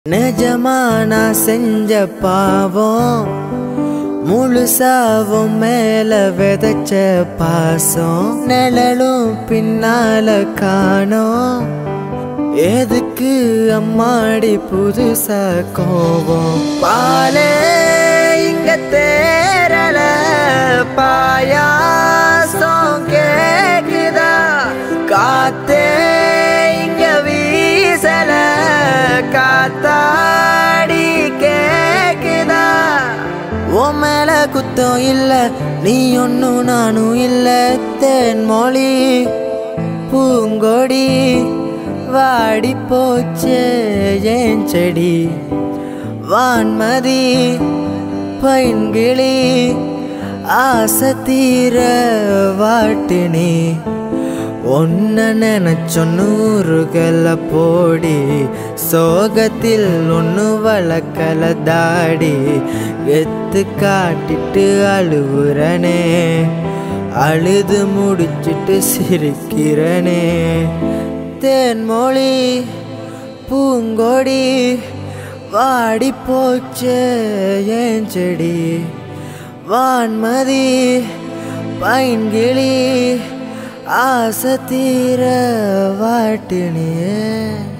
நிஜமா நான் செஞ்ச பாவம் முழுசாவும் மேல விதைச்ச பாசம் நிழலும் பின்னால காணோம் எதுக்கு அம்மாடி புதுசா கோபம் பாலே இங்க தேரல பாயாசம் கேக்குதா காத்தே இங்க வீசல காத்தாடி கேக்குதா உன் மேல குத்தம் இல்ல நீ ஒன்னும் நானும் இல்ல தேன்மொழி பூங்கொடி வாடி போச்சே ஏன் செடி வான்மதி பைன்கிளி ஆசை தீர வாட்டினி ஒன்ன நினைச்ச நூறுகள போடி சோகத்தில் ஒன்று வளர்க்கல தாடி எத்து காட்டிட்டு அழுவுறனே அழுது முடிச்சிட்டு சிரிக்கிறனே தேன்மொழி பூங்கொடி வாடி போச்சே ஏன் செடி வான்மதி பைன்கிளி ஆசை தீர வாட்டினியே